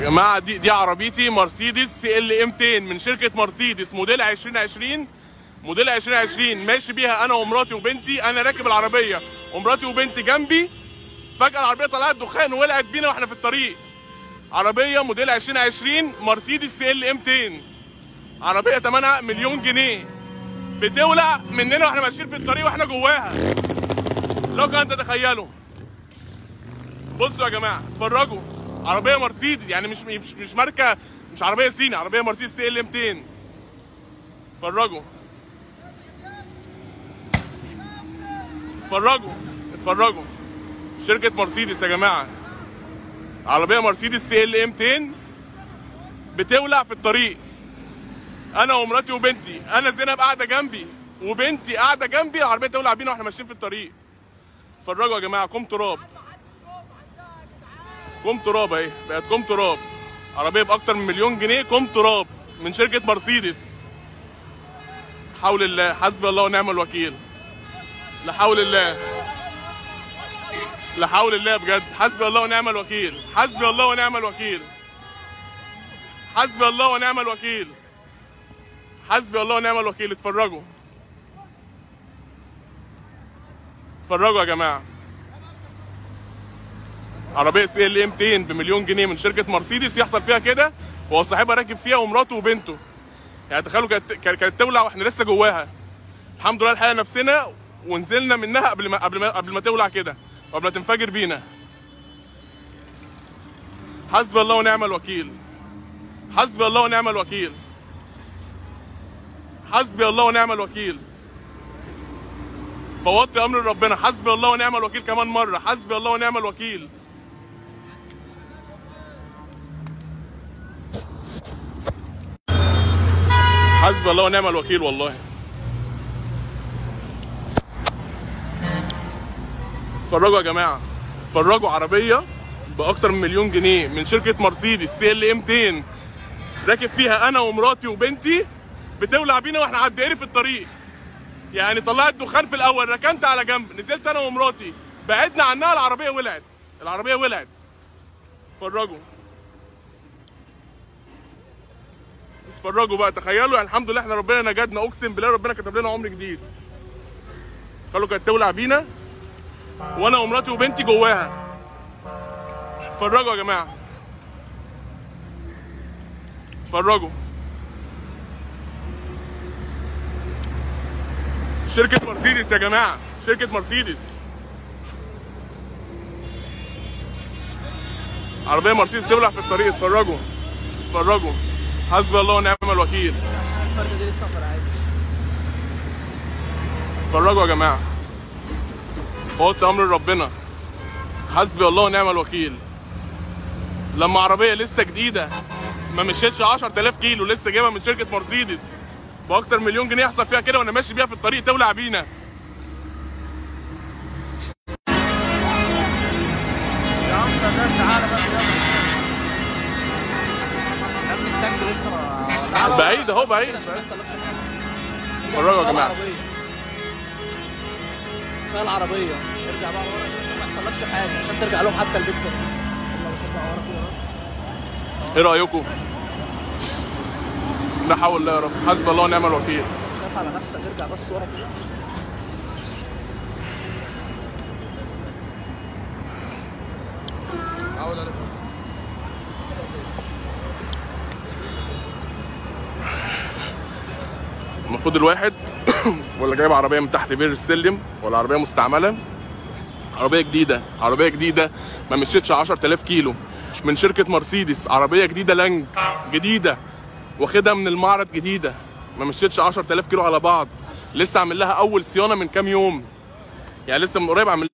جماعه دي دي عربيتي مرسيدس سي ال ام 200 من شركه مرسيدس موديل 2020 موديل 2020 ماشي بيها انا ومراتي وبنتي انا راكب العربيه ومراتي وبنتي جنبي فجاه العربيه طلعت دخان وولعت بينا واحنا في الطريق عربيه موديل 2020 مرسيدس سي ال ام 200 عربيه ثمنها مليون جنيه بتولع مننا واحنا ماشيين في الطريق واحنا جواها لو كان تتخيلوا بصوا يا جماعه اتفرجوا عربيه مرسيدس يعني مش مش مش ماركه مش عربيه صيني عربيه مرسيدس سي ال 200 اتفرجوا اتفرجوا اتفرجوا شركه مرسيدس يا جماعه عربيه مرسيدس سي ال 200 بتولع في الطريق انا ومراتي وبنتي انا زينب قاعده جنبي وبنتي قاعده جنبي العربيه تولع بينا واحنا ماشيين في الطريق اتفرجوا يا جماعه كوم تراب كوم تراب اهي بقت كوم تراب عربيه باكتر من مليون جنيه كوم تراب من شركه مرسيدس حول الله حسبي الله ونعم الوكيل لا حول الله لا حول الله بجد حسبي الله ونعم الوكيل حسبي الله ونعم الوكيل حسبي الله ونعم الوكيل حسبي الله ونعم الوكيل اتفرجوا اتفرجوا يا جماعه عربيه سي ال 200 بمليون جنيه من شركه مرسيدس يحصل فيها كده وهو صاحبها راكب فيها ومراته وبنته يعني تخيلوا كانت كانت تولع واحنا لسه جواها الحمد لله الحقيقه نفسنا ونزلنا منها قبل ما قبل ما قبل ما تولع كده وقبل ما تنفجر بينا حسبي الله ونعم الوكيل حسبي الله ونعم الوكيل حسبي الله ونعم الوكيل فوضت امر ربنا حسبي الله ونعم الوكيل كمان مره حسبي الله ونعم الوكيل حسبي الله ونعم الوكيل والله اتفرجوا يا جماعه اتفرجوا عربيه باكتر من مليون جنيه من شركه مرسيدس سي ال ام 200 راكب فيها انا ومراتي وبنتي بتولع بينا واحنا على الدائري في الطريق يعني طلعت دخان في الاول ركنت على جنب نزلت انا ومراتي بعدنا عنها العربيه ولعت العربيه ولعت اتفرجوا اتفرجوا بقى تخيلوا يعني الحمد لله احنا ربنا نجدنا اقسم بالله ربنا كتب لنا عمر جديد خلوا كانت تولع بينا وانا ومراتي وبنتي جواها اتفرجوا يا جماعه اتفرجوا شركة مرسيدس يا جماعة شركة مرسيدس عربية مرسيدس تولع في الطريق اتفرجوا اتفرجوا حسبي الله ونعم الوكيل الفرد دي لسه ما طلعتش اتفرجوا يا جماعة فوت أمر ربنا حسبي الله ونعم الوكيل لما عربية لسه جديدة ما مشيتش 10000 كيلو لسه جايبها من شركة مرسيدس باكتر مليون جنيه يحصل فيها كده وانا ماشي بيها في الطريق تولع بينا يا عم ده ده تعالى بقى يلا يا ابني التانك لسه ما ولعش. بعيد اهو بعيد عشان ما يحصلكش حاجه اتفرجوا يا جماعة. العربية. كفايه العربيه ارجع بقى ورا كده عشان ما يحصلكش حاجه عشان ترجع لهم حتى البيت كده يلا بشوف بقى ورا كده بس ايه رأيكم؟ لا حول الله يا رب حسبي الله ونعم الوكيل مش خايف على نفسك ارجع بس ورا كده عود عليك المفروض الواحد ولا جايب عربيه من تحت بير السلم ولا عربيه مستعمله عربيه جديده عربيه جديده ما مشيتش 10000 كيلو من شركه مرسيدس عربيه جديده لانج جديده واخدها من المعرض جديده ما مشيتش 10000 كيلو على بعض لسه عامل لها اول صيانه من كام يوم يعني لسه من قريب عامل